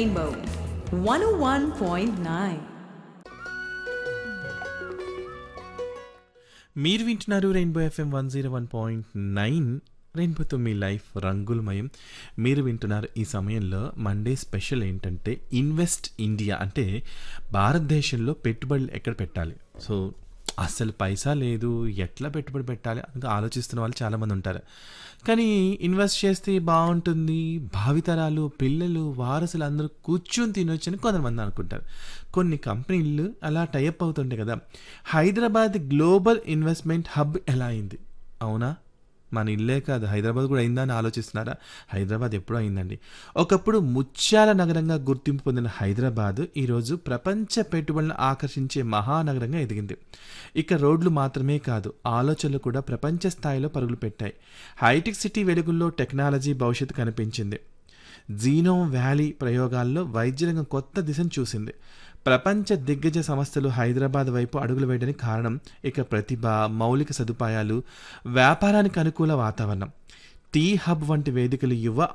Rainbow 101.9. మీరు వింటున్నారు rainbow FM one zero one point nine రెయిన్బోతో మీ లైఫ్ రంగులమయం మీరు వింటున్నారు ఈ సమయంలో మండే స్పెషల్ ఏంటంటే ఇన్వెస్ట్ ఇండియా అంటే భారతదేశంలో పెట్టుబడులు ఎక్కడ పెట్టాలి సో అస్సలు పైసా లేదు ఎట్లా పెట్టుబడి పెట్టాలి అని ఆలోచిస్తున్న వాళ్ళు చాలామంది ఉంటారు కానీ ఇన్వెస్ట్ చేస్తే బాగుంటుంది భావితరాలు పిల్లలు వారసులు అందరూ కూర్చొని తినొచ్చు అని కొంతమంది అనుకుంటారు కొన్ని కంపెనీలు అలా టైఅప్ అవుతుంటాయి కదా హైదరాబాద్ గ్లోబల్ ఇన్వెస్ట్మెంట్ హబ్ ఎలా అయింది అవునా మన ఇల్లే కాదు హైదరాబాద్ కూడా అయిందా అని ఆలోచిస్తున్నారా హైదరాబాద్ ఎప్పుడూ అయిందండి ఒకప్పుడు ముత్యాల నగరంగా గుర్తింపు పొందిన హైదరాబాద్ ఈరోజు ప్రపంచ పెట్టుబడులను ఆకర్షించే మహానగరంగా ఎదిగింది ఇక రోడ్లు మాత్రమే కాదు ఆలోచనలు కూడా ప్రపంచ స్థాయిలో పరుగులు పెట్టాయి హైటెక్ సిటీ వెలుగుల్లో టెక్నాలజీ భవిష్యత్తు కనిపించింది జీనోమ్ వ్యాలీ ప్రయోగాల్లో వైద్యరంగం కొత్త దిశను చూసింది ప్రపంచ దిగ్గజ సంస్థలు హైదరాబాద్ వైపు అడుగులు వేయడానికి కారణం ఇక ప్రతిభ మౌలిక సదుపాయాలు వ్యాపారానికి అనుకూల వాతావరణం టీ హబ్ వంటి వేదికలు యువ